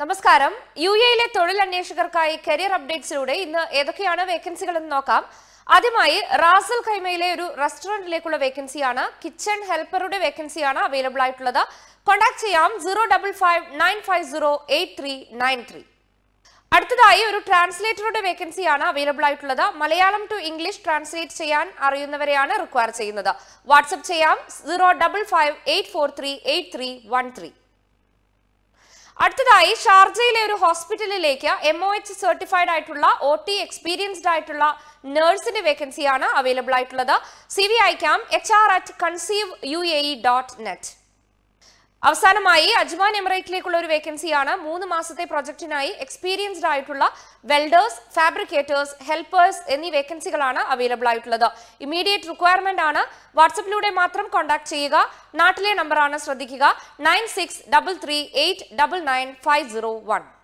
നമസ്കാരം യു എയിലെ തൊഴിൽ അന്വേഷകർക്കായി കരിയർ അപ്ഡേറ്റ്സിലൂടെ ഇന്ന് ഏതൊക്കെയാണ് വേക്കൻസികൾ എന്ന് നോക്കാം ആദ്യമായി റാസൽ ഖൈമയിലെ ഒരു റെസ്റ്റോറന്റിലേക്കുള്ള വേക്കൻസിയാണ് കിച്ചൺ ഹെൽപ്പറുടെ വേക്കൻസിയാണ് അവൈലബിൾ ആയിട്ടുള്ളത് കോൺടാക്ട് ചെയ്യാം zero double five nine five zero eight three nine three അടുത്തതായി ഒരു ട്രാൻസ്ലേറ്ററുടെ വേക്കൻസിയാണ് അവൈലബിൾ ആയിട്ടുള്ളത് മലയാളം ടു ഇംഗ്ലീഷ് ട്രാൻസ്ലേറ്റ് ചെയ്യാൻ അറിയുന്നവരെയാണ് റിക്വയർ ചെയ്യുന്നത് വാട്സപ്പ് ചെയ്യാം zero double five eight four three eight three one three അടുത്തതായി ഷാർജയിലെ ഒരു ഹോസ്പിറ്റലിലേക്ക് എം ഒ എച്ച് സർട്ടിഫൈഡ് ആയിട്ടുള്ള ഒ ടി എക്സ്പീരിയൻസ്ഡ് ആയിട്ടുള്ള നഴ്സിന്റെ വേക്കൻസിയാണ് അവൈലബിൾ ആയിട്ടുള്ളത് സി വി അയക്കാം H R at conceive U A E dot net അവസാനമായി അജ്മാൻ എമിറേറ്റിലേക്കുള്ള ഒരു വേക്കൻസിയാണ് മൂന്ന് മാസത്തെ പ്രൊജക്ടിനായി എക്സ്പീരിയൻസ്ഡ് ആയിട്ടുള്ള വെൽഡേഴ്സ് ഫാബ്രിക്കേറ്റേഴ്സ് ഹെൽപ്പേഴ്സ് എന്നീ വേക്കൻസികളാണ് അവൈലബിൾ ആയിട്ടുള്ളത് ഇമീഡിയറ്റ് റിക്വയർമെന്റ് ആണ് വാട്സപ്പിലൂടെ മാത്രം കോൺടാക്ട് ചെയ്യുക നാട്ടിലെ നമ്പറാണ് ശ്രദ്ധിക്കുക nine six double three eight double nine five zero one